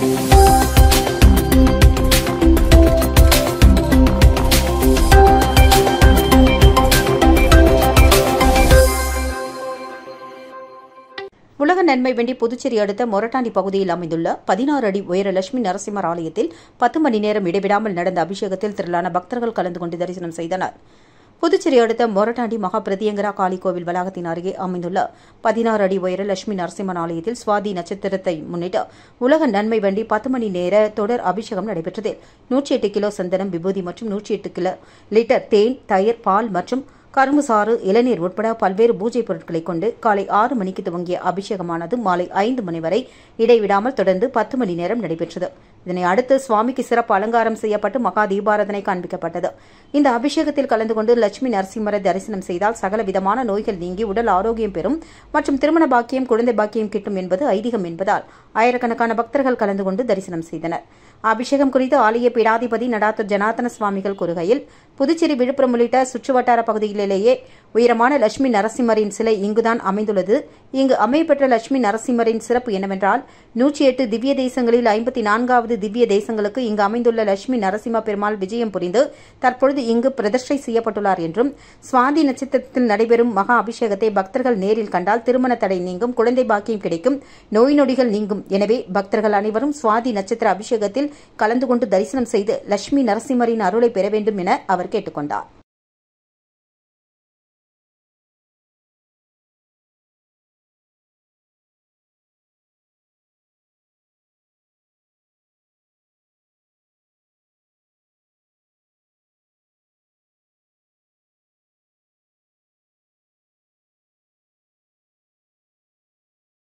உலக நன்மை வேண்டி புதுச்சேரி அடுத்த மொரட்டாண்டி பகுதியில் அமைந்துள்ள பதினாறு அடி உயர லட்சுமி நரசிம்மர் ஆலயத்தில் பத்து மணி நேரம் இடைவிடாமல் நடந்த அபிஷேகத்தில் திரளான பக்தர்கள் கலந்து கொண்டு தரிசனம் செய்தனர் புதுச்சேரி அடுத்த மொரட்டாண்டி மகா பிரதியங்கரா காளி கோவில் வளாகத்தின் அருகே அமைந்துள்ள பதினாறு அடி உயர லட்சுமி நரசிம்மன் ஆலயத்தில் சுவாதி நட்சத்திரத்தை முன்னிட்டு உலக நன்மை வேண்டி பத்து மணி நேர தொடர் அபிஷேகம் நடைபெற்றது நூற்றி எட்டு கிலோ சந்தனம் விபூதி மற்றும் நூற்றி எட்டு கிலோ லிட்டர் தேன் தயிர் பால் மற்றும் கரும்பு சாறு இளநீர் உட்பட பல்வேறு பூஜை பொருட்களை கொண்டு காலை ஆறு மணிக்கு துவங்கிய அபிஷேகமானது மாலை ஐந்து மணி வரை இடைவிடாமல் தொடர்ந்து பத்து மணி நேரம் நடைபெற்றது இதனை அடுத்து சுவாமிக்கு சிறப்பு அலங்காரம் செய்யப்பட்டு மகா தீபாரதனை காண்பிக்கப்பட்டது இந்த அபிஷேகத்தில் கலந்து கொண்டு லட்சுமி நரசிம்மரை தரிசனம் செய்தால் சகல விதமான நோய்கள் நீங்கி உடல் ஆரோக்கியம் பெறும் மற்றும் திருமண பாக்கியம் குழந்தை பாக்கியம் கிட்டும் என்பது ஐதீகம் என்பதால் ஆயிரக்கணக்கான பக்தர்கள் கலந்து கொண்டு தரிசனம் செய்தனர் அபிஷேகம் குறித்து ஆலய பீடாதிபதி நடாத்தூர் ஜனார்த்தன சுவாமிகள் கூறுகையில் புதுச்சேரி விழுப்புரம் உள்ளிட்ட சுற்றுவட்டார பகுதிகளிலேயே உயரமான லட்சுமி நரசிம்மரின் சிலை இங்குதான் அமைந்துள்ளது இங்கு அமையப்பெற்ற லட்சுமி நரசிம்மரின் சிறப்பு என்னவென்றால் நூற்றி எட்டு திவ்ய தேசங்களில் ஐம்பத்தி நான்காவது திவ்ய தேசங்களுக்கு இங்கு அமைந்துள்ள லட்சுமி நரசிம்ம பெருமாள் விஜயம் புரிந்து தற்பொழுது இங்கு பிரதிஷ்டை செய்யப்பட்டுள்ளார் என்றும் சுவாதி நட்சத்திரத்தில் நடைபெறும் மகா அபிஷேகத்தை பக்தர்கள் நேரில் கண்டால் திருமண தடை நீங்கும் குழந்தை பாக்கியம் கிடைக்கும் நோய் நொடிகள் நீங்கும் எனவே பக்தர்கள் அனைவரும் சுவாதி நட்சத்திர அபிஷேகத்தில் கலந்து கொண்டு தரிசனம் செய்து லட்சுமி நரசிம்மரின் அருளை பெற வேண்டும் என அவர் கேட்டுக்கொண்டார்